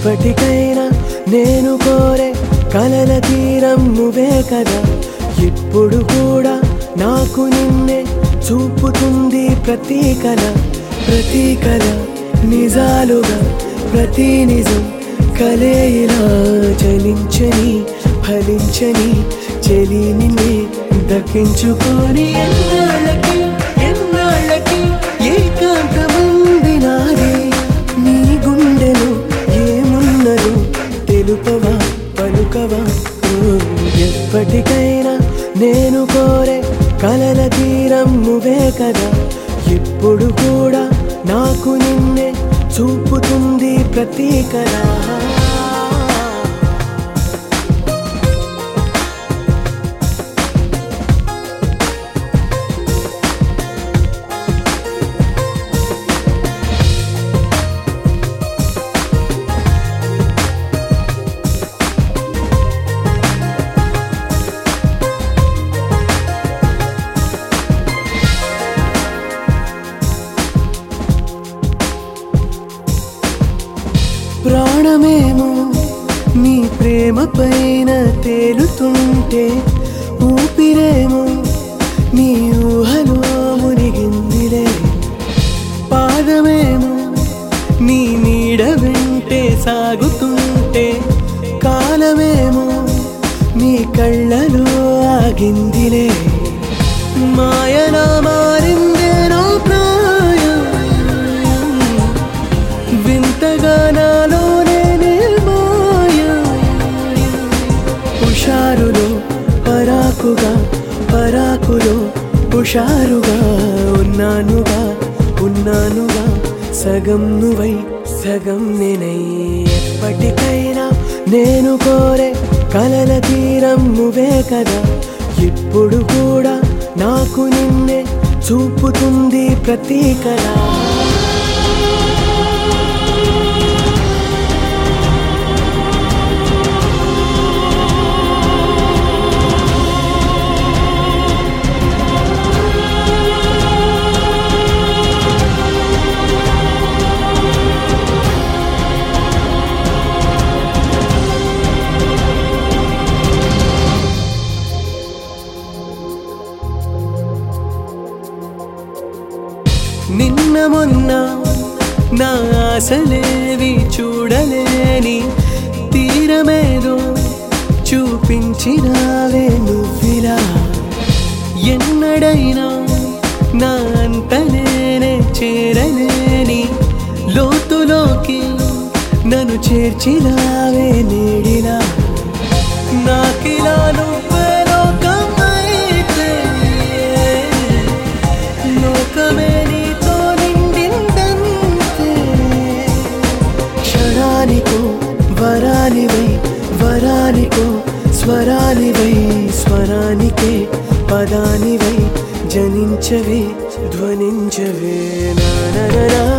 ఎప్పటికైనా నేను కోరే కలల తీరం నువ్వే కదా ఇప్పుడు కూడా నాకు నిన్నే చూపుతుంది ప్రతి కళ ప్రతి కళ నిజాలుగా ప్రతి నిజం కలే ఇలా చలించని ఫలించని చెలి నిన్నే దక్కించుకొని ఎన్నాళ్ళకి ఎన్నాళ్ళకి ఏకాంతమంది నాది నీ గుండెలు ఏమున్నదో తెలుపవా పలుకవా ఓ, ఎప్పటికైనా నేను కోరే కలల తీరం నువ్వే కదా ఇప్పుడు కూడా నాకు నిన్నే చూపుతుంది ప్రతి కళ ప్రాణమేమో నీ ప్రేమ పైన తేలుతుంటే ఊపిరేమో నీ ఊహలో మునిగిందిలే పాదమేమో నీ నీడ వెంటే సాగుతుంటే కాలమేమో నీ కళ్ళలో ఆగిందిలే మాయలా మారిందే నా ప్రాయం వింతగా నాలోనే నిర్మాయ హుషారులో పరాకుగా పరాకులో హుషారుగా ఉన్నానుగా ఉన్నానుగా సగం నువ్వై సగం నేనై ఎప్పటికైనా నేను కోరే కలల తీరం నువ్వే కదా ఇప్పుడు కూడా నాకు నిన్నే చూపుతుంది ప్రతి కళ నిన్న మొన్న నా ఆశలేవి చూడలేని తీరమేదో చూపించినావే నువ్విలా ఎన్నడైనా నా అంత నేనే చేరలేని లోతులోకి నన్ను చేర్చినావే నేడిలా నాకిలా నువ్వే లోకమైతే లోకమే నీతో నిండిందంతే క్షణానికో వరానివై వరానికో స్వరానివై స్వరానికే పదానివై జనించవే ధ్వనించవే నా